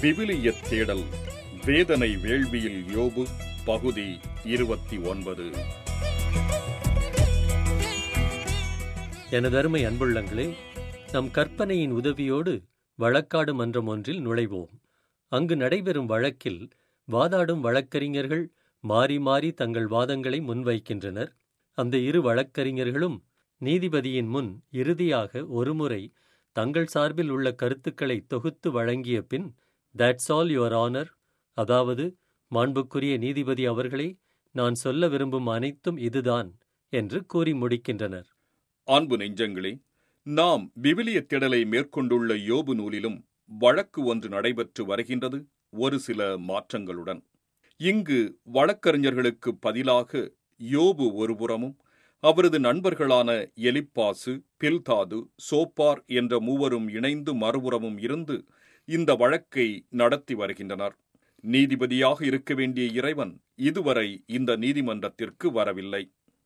விவிலியத் தேடல் வேதனை வேள்வியில் யோபு பகுதி இருபத்தி ஒன்பது எனதருமை அன்புள்ளங்களே நம் கற்பனையின் உதவியோடு வழக்காடு மன்றம் ஒன்றில் நுழைவோம் அங்கு நடைபெறும் வழக்கில் வாதாடும் வழக்கறிஞர்கள் மாறி மாறி தங்கள் வாதங்களை முன்வைக்கின்றனர் அந்த இரு வழக்கறிஞர்களும் நீதிபதியின் முன் இறுதியாக ஒருமுறை தங்கள் சார்பில் உள்ள கருத்துக்களை தொகுத்து வழங்கிய பின் தட்ஸ் ஆல் யுவர் ஆனர் அதாவது மாண்புக்குரிய நீதிபதி அவர்களே நான் சொல்ல விரும்பும் அனைத்தும் இதுதான் என்று கூறி முடிக்கின்றனர் அன்பு நெஞ்சங்களே நாம் விவிலியத் தேடலை மேற்கொண்டுள்ள யோபு நூலிலும் வழக்கு ஒன்று நடைபெற்று வருகின்றது ஒரு சில மாற்றங்களுடன் இங்கு வழக்கறிஞர்களுக்கு பதிலாக யோபு ஒருபுறமும் அவரது நண்பர்களான எலிப்பாசு பில்தாது சோப்பார் என்ற மூவரும் இணைந்து மறுபுறமும் இருந்து இந்த வழக்கை நடத்தி வருகின்றனர் நீதிபதியாக இருக்க வேண்டிய இறைவன் இதுவரை இந்த நீதிமன்றத்திற்கு வரவில்லை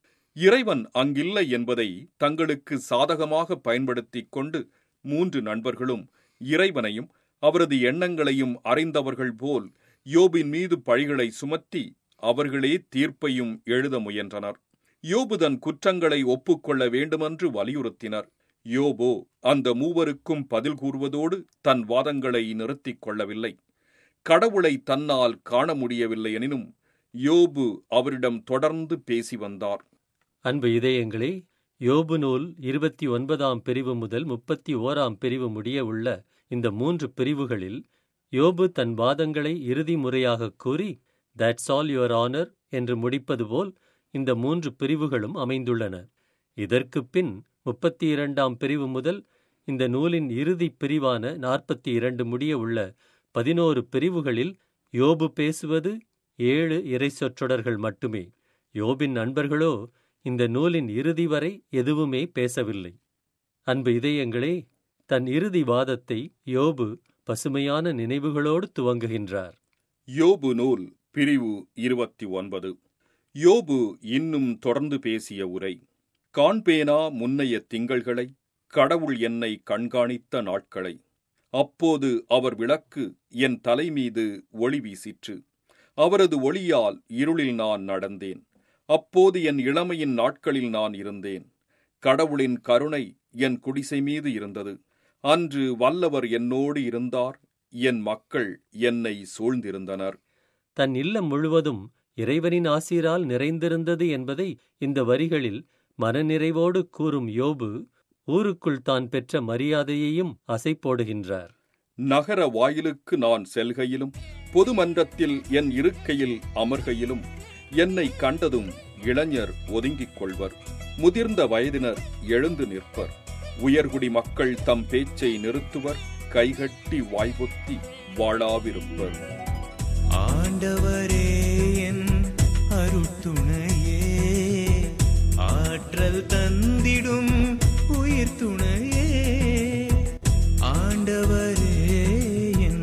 இறைவன் அங்கில்லை என்பதை தங்களுக்கு சாதகமாக பயன்படுத்திக் கொண்டு மூன்று நண்பர்களும் இறைவனையும் அவரது எண்ணங்களையும் அறிந்தவர்கள் போல் யோபின் மீது பழிகளை சுமத்தி அவர்களே தீர்ப்பையும் எழுத முயன்றனர் யோபு தன் குற்றங்களை ஒப்புக்கொள்ள வேண்டுமென்று வலியுறுத்தினர் யோபோ அந்த மூவருக்கும் பதில் கூறுவதோடு தன் வாதங்களை நிறுத்திக் கொள்ளவில்லை கடவுளை தன்னால் காண முடியவில்லை எனினும் யோபு அவரிடம் தொடர்ந்து பேசி வந்தார் அன்பு இதயங்களே யோபு நூல் இருபத்தி ஒன்பதாம் பிரிவு முதல் முப்பத்தி ஓராம் பிரிவு முடிய உள்ள இந்த மூன்று பிரிவுகளில் யோபு தன் வாதங்களை இறுதி முறையாக கூறி தட்ஸ் ஆல் யுவர் ஆனர் என்று முடிப்பது போல் இந்த மூன்று பிரிவுகளும் அமைந்துள்ளன இதற்குப் பின் முப்பத்தி இரண்டாம் பிரிவு முதல் இந்த நூலின் இறுதிப் பிரிவான நாற்பத்தி இரண்டு முடிய உள்ள பதினோரு பிரிவுகளில் யோபு பேசுவது ஏழு இறை சொற்றொடர்கள் மட்டுமே யோபின் நண்பர்களோ இந்த நூலின் இறுதி வரை எதுவுமே பேசவில்லை அன்பு இதயங்களே தன் இறுதி வாதத்தை யோபு பசுமையான நினைவுகளோடு துவங்குகின்றார் யோபு நூல் பிரிவு இருபத்தி ஒன்பது யோபு இன்னும் தொடர்ந்து பேசிய உரை காண்பேனா முன்னைய திங்கள்களை கடவுள் என்னை கண்காணித்த நாட்களை அப்போது அவர் விளக்கு என் தலைமீது ஒளி வீசிற்று அவரது ஒளியால் இருளில் நான் நடந்தேன் அப்போது என் இளமையின் நாட்களில் நான் இருந்தேன் கடவுளின் கருணை என் குடிசை மீது இருந்தது அன்று வல்லவர் என்னோடு இருந்தார் என் மக்கள் என்னை சூழ்ந்திருந்தனர் தன் இல்லம் முழுவதும் இறைவனின் ஆசீரால் நிறைந்திருந்தது என்பதை இந்த வரிகளில் மனநிறைவோடு கூறும் யோபு ஊருக்குள் தான் பெற்ற மரியாதையையும் அசை போடுகின்றார் நகர வாயிலுக்கு நான் செல்கையிலும் பொதுமன்றத்தில் என் இருக்கையில் அமர்கையிலும் என்னை கண்டதும் இளைஞர் ஒதுங்கிக் கொள்வர் முதிர்ந்த வயதினர் எழுந்து நிற்பர் உயர்குடி மக்கள் தம் பேச்சை நிறுத்துவர் கைகட்டி வாய்பொத்தி வாழாவிருப்பர் ஆண்டவரே என் அருட்துணையே ஆற்றல் தந்திடும் உயிர் துணையே ஆண்டவரே என்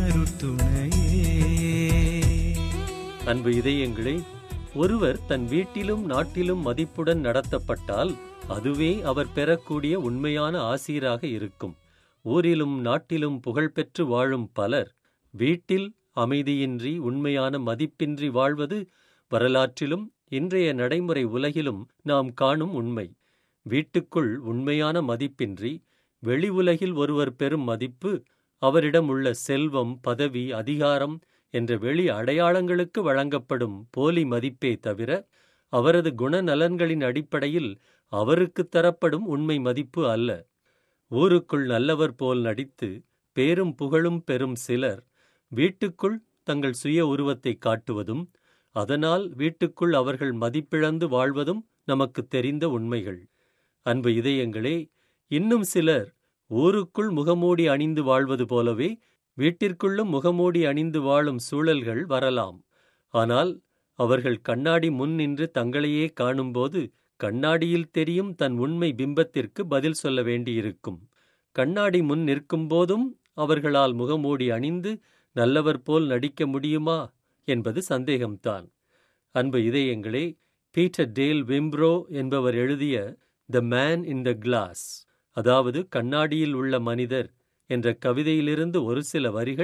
அருட்துணையே அன்பு இதயங்களே ஒருவர் தன் வீட்டிலும் நாட்டிலும் மதிப்புடன் நடத்தப்பட்டால் அதுவே அவர் பெறக்கூடிய உண்மையான ஆசீராக இருக்கும் ஊரிலும் நாட்டிலும் புகழ்பெற்று வாழும் பலர் வீட்டில் அமைதியின்றி உண்மையான மதிப்பின்றி வாழ்வது வரலாற்றிலும் இன்றைய நடைமுறை உலகிலும் நாம் காணும் உண்மை வீட்டுக்குள் உண்மையான மதிப்பின்றி வெளி உலகில் ஒருவர் பெறும் மதிப்பு அவரிடம் உள்ள செல்வம் பதவி அதிகாரம் என்ற வெளி அடையாளங்களுக்கு வழங்கப்படும் போலி மதிப்பே தவிர அவரது குணநலன்களின் அடிப்படையில் அவருக்குத் தரப்படும் உண்மை மதிப்பு அல்ல ஊருக்குள் நல்லவர் போல் நடித்து பேரும் புகழும் பெறும் சிலர் வீட்டுக்குள் தங்கள் சுய உருவத்தை காட்டுவதும் அதனால் வீட்டுக்குள் அவர்கள் மதிப்பிழந்து வாழ்வதும் நமக்குத் தெரிந்த உண்மைகள் அன்பு இதயங்களே இன்னும் சிலர் ஊருக்குள் முகமூடி அணிந்து வாழ்வது போலவே வீட்டிற்குள்ளும் முகமூடி அணிந்து வாழும் சூழல்கள் வரலாம் ஆனால் அவர்கள் கண்ணாடி முன் நின்று தங்களையே காணும்போது கண்ணாடியில் தெரியும் தன் உண்மை பிம்பத்திற்கு பதில் சொல்ல வேண்டியிருக்கும் கண்ணாடி முன் நிற்கும் போதும் அவர்களால் முகமூடி அணிந்து நல்லவர் போல் நடிக்க முடியுமா என்பது சந்தேகம்தான் அன்பு இதயங்களே பீட்டர் டேல் விம்ப்ரோ என்பவர் எழுதிய the man in the class அதாவது கண்ணாடியில் உள்ள மனிதர் என்ற கவிதையிலிருந்து ஒரு சில வரிகள்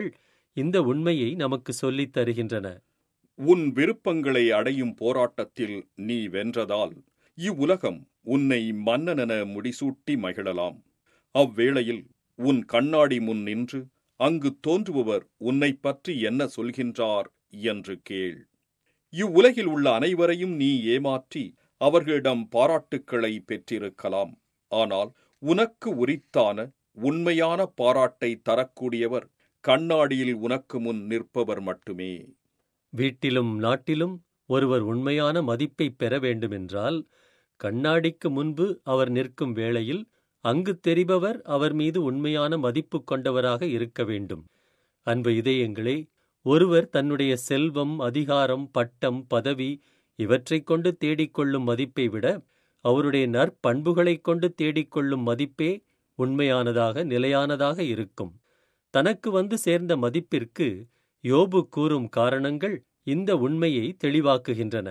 இந்த உண்மையை நமக்கு சொல்லித் தருகின்றன உன் விருப்பங்களை அடையும் போராட்டத்தில் நீ வென்றதால் இவ்வுலகம் உன்னை மன்னனென முடிசூட்டி மகிழலாம் அவ்வேளையில் உன் கண்ணாடி முன் நின்று அங்கு தோன்றுபவர் உன்னைப் பற்றி என்ன சொல்கின்றார் என்று கேள் இவ்வுலகில் உள்ள அனைவரையும் நீ ஏமாற்றி அவர்களிடம் பாராட்டுக்களை பெற்றிருக்கலாம் ஆனால் உனக்கு உரித்தான உண்மையான பாராட்டை தரக்கூடியவர் கண்ணாடியில் உனக்கு முன் நிற்பவர் மட்டுமே வீட்டிலும் நாட்டிலும் ஒருவர் உண்மையான மதிப்பை பெற வேண்டுமென்றால் கண்ணாடிக்கு முன்பு அவர் நிற்கும் வேளையில் அங்கு தெரிபவர் அவர் மீது உண்மையான மதிப்பு கொண்டவராக இருக்க வேண்டும் அன்பு இதயங்களே ஒருவர் தன்னுடைய செல்வம் அதிகாரம் பட்டம் பதவி இவற்றைக் கொண்டு தேடிக்கொள்ளும் மதிப்பை விட அவருடைய நற்பண்புகளைக் கொண்டு தேடிக்கொள்ளும் மதிப்பே உண்மையானதாக நிலையானதாக இருக்கும் தனக்கு வந்து சேர்ந்த மதிப்பிற்கு யோபு கூறும் காரணங்கள் இந்த உண்மையை தெளிவாக்குகின்றன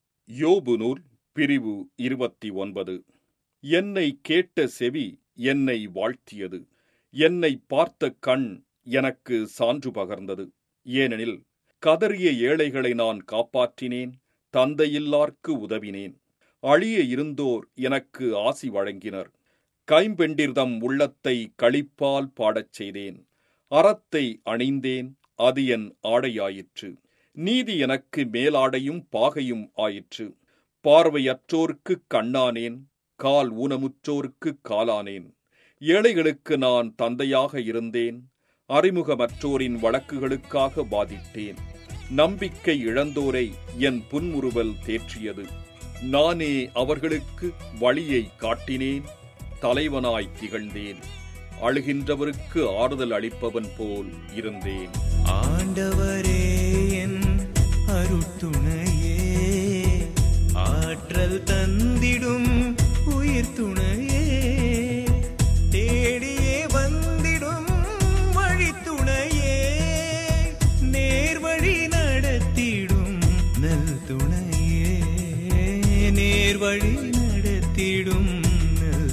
யோபு நூல் பிரிவு இருபத்தி ஒன்பது என்னை கேட்ட செவி என்னை வாழ்த்தியது என்னை பார்த்த கண் எனக்கு சான்று பகர்ந்தது ஏனெனில் கதறிய ஏழைகளை நான் காப்பாற்றினேன் தந்தையில்லார்க்கு உதவினேன் அழிய இருந்தோர் எனக்கு ஆசி வழங்கினர் கைம்பெண்டிர்தம் உள்ளத்தை களிப்பால் பாடச் செய்தேன் அறத்தை அணிந்தேன் அது என் ஆடையாயிற்று நீதி எனக்கு மேலாடையும் பாகையும் ஆயிற்று பார்வையற்றோர்க்கு கண்ணானேன் கால் ஊனமுற்றோர்க்கு காலானேன் ஏழைகளுக்கு நான் தந்தையாக இருந்தேன் அறிமுகமற்றோரின் வழக்குகளுக்காக வாதிட்டேன் நம்பிக்கை இழந்தோரை என் புன்முறுவல் தேற்றியது நானே அவர்களுக்கு வழியை காட்டினேன் தலைவனாய் திகழ்ந்தேன் அழுகின்றவருக்கு ஆறுதல் அளிப்பவன் போல் இருந்தேன் ஆண்டவரே என் அருட்டுணையே ஆற்றல் தந்திடும் உயிர் துணையே தேடியே வந்திடும் வழித்துணையே நேர்வழி நடத்திடும் நல் துணையே நேர்வழி நடத்திடும் நல்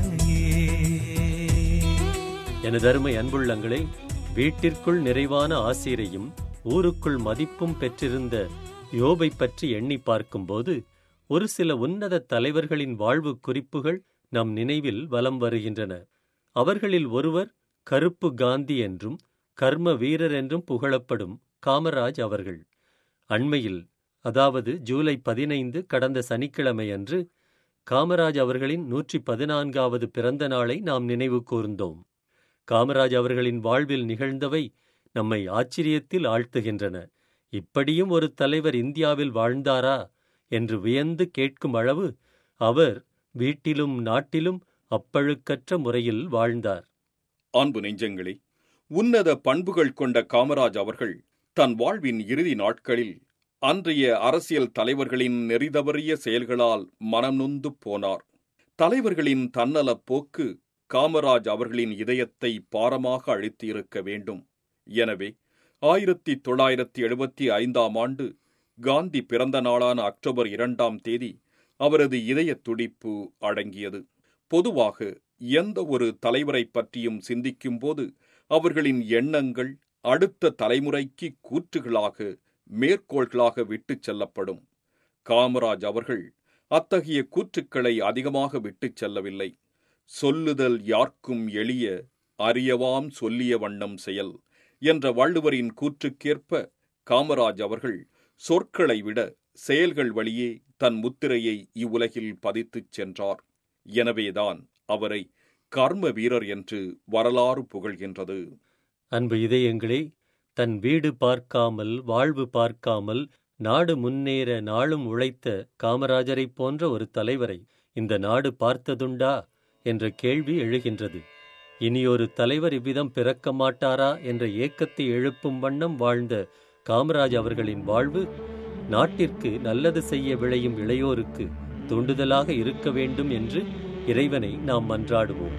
துணையே எனதருமை அன்புள்ளங்களே வீட்டிற்குள் நிறைவான ஆசிரையும் ஊருக்குள் மதிப்பும் பெற்றிருந்த யோபை பற்றி எண்ணி பார்க்கும்போது ஒரு சில உன்னத தலைவர்களின் வாழ்வு குறிப்புகள் நம் நினைவில் வலம் வருகின்றன அவர்களில் ஒருவர் கருப்பு காந்தி என்றும் கர்ம வீரர் என்றும் புகழப்படும் காமராஜ் அவர்கள் அண்மையில் அதாவது ஜூலை பதினைந்து கடந்த சனிக்கிழமையன்று காமராஜ் அவர்களின் நூற்றி பதினான்காவது பிறந்த நாளை நாம் நினைவு கூர்ந்தோம் காமராஜ் அவர்களின் வாழ்வில் நிகழ்ந்தவை நம்மை ஆச்சரியத்தில் ஆழ்த்துகின்றன இப்படியும் ஒரு தலைவர் இந்தியாவில் வாழ்ந்தாரா என்று வியந்து கேட்கும் அளவு அவர் வீட்டிலும் நாட்டிலும் அப்பழுக்கற்ற முறையில் வாழ்ந்தார் அன்பு நெஞ்சங்களே உன்னத பண்புகள் கொண்ட காமராஜ் அவர்கள் தன் வாழ்வின் இறுதி நாட்களில் அன்றைய அரசியல் தலைவர்களின் நெறிதவறிய செயல்களால் மனம் நொந்து போனார் தலைவர்களின் தன்னலப் போக்கு காமராஜ் அவர்களின் இதயத்தை பாரமாக அழுத்தியிருக்க வேண்டும் எனவே ஆயிரத்தி தொள்ளாயிரத்தி எழுபத்தி ஐந்தாம் ஆண்டு காந்தி பிறந்த நாளான அக்டோபர் இரண்டாம் தேதி அவரது இதய துடிப்பு அடங்கியது பொதுவாக எந்த ஒரு தலைவரைப் பற்றியும் சிந்திக்கும்போது அவர்களின் எண்ணங்கள் அடுத்த தலைமுறைக்கு கூற்றுகளாக மேற்கோள்களாக விட்டுச் செல்லப்படும் காமராஜ் அவர்கள் அத்தகைய கூற்றுக்களை அதிகமாக விட்டுச் செல்லவில்லை சொல்லுதல் யார்க்கும் எளிய அறியவாம் சொல்லிய வண்ணம் செயல் என்ற வள்ளுவரின் கூற்றுக்கேற்ப காமராஜ் அவர்கள் சொற்களை விட செயல்கள் வழியே தன் முத்திரையை இவ்வுலகில் பதித்துச் சென்றார் எனவேதான் அவரை கர்ம வீரர் என்று வரலாறு புகழ்கின்றது அன்பு இதயங்களே தன் வீடு பார்க்காமல் வாழ்வு பார்க்காமல் நாடு முன்னேற நாளும் உழைத்த காமராஜரைப் போன்ற ஒரு தலைவரை இந்த நாடு பார்த்ததுண்டா என்ற கேள்வி எழுகின்றது இனியொரு தலைவர் இவ்விதம் பிறக்க மாட்டாரா என்ற ஏக்கத்தை எழுப்பும் வண்ணம் வாழ்ந்த காமராஜ் அவர்களின் வாழ்வு நாட்டிற்கு நல்லது செய்ய விளையும் இளையோருக்கு தூண்டுதலாக இருக்க வேண்டும் என்று இறைவனை நாம் மன்றாடுவோம்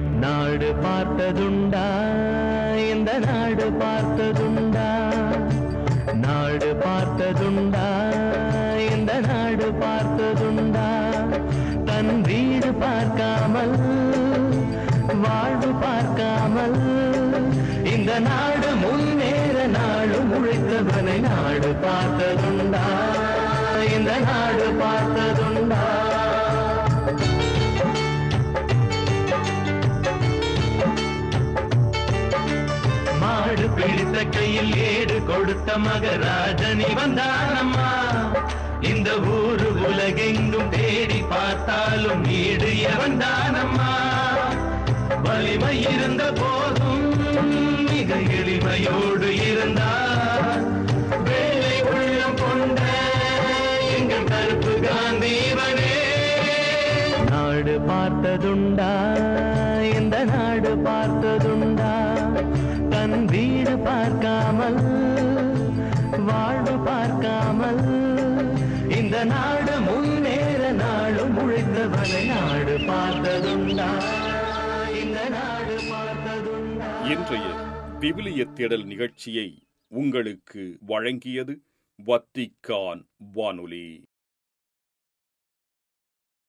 நாடு பார்த்ததுண்டா இந்த நாடு பார்த்ததுண்டா நாடு பார்த்ததுண்டா இந்த நாடு பார்த்ததுண்டா தன் வீடு பார்க்காமல் வாழ்வு பார்க்காமல் இந்த நாடு முன்னேற நாளும் உழைத்தவனை நாடு பார்த்ததுண்டா இந்த நாடு பார்த்ததுண்டா மாடு பிடித்த கையில் ஏடு கொடுத்த மகராஜனி வந்தானம்மா இந்த ஊரு உலகெங்கும் தேடி பார்த்தாலும் ஈடு எவன் தானம்மா வலிமை இருந்த போதும் மிக எளிமையோடு இருந்தார் வேலை உள்ளம் கொண்ட எங்கள் கருப்பு காந்தீவனே நாடு பார்த்ததுண்டா இந்த நாடு பார்த்ததுண்டா தன் வீடு பார்க்காமல் வாழ்வு பார்க்காமல் இந்த நாடு முன்னேற நாளும் உழைத்தவனை நாடு பார்த்ததுண்டா இந்த நாடு பார்த்ததுண்டா இன்றைய விவிலிய தேடல் நிகழ்ச்சியை உங்களுக்கு வழங்கியது வத்திக்கான் வானொலி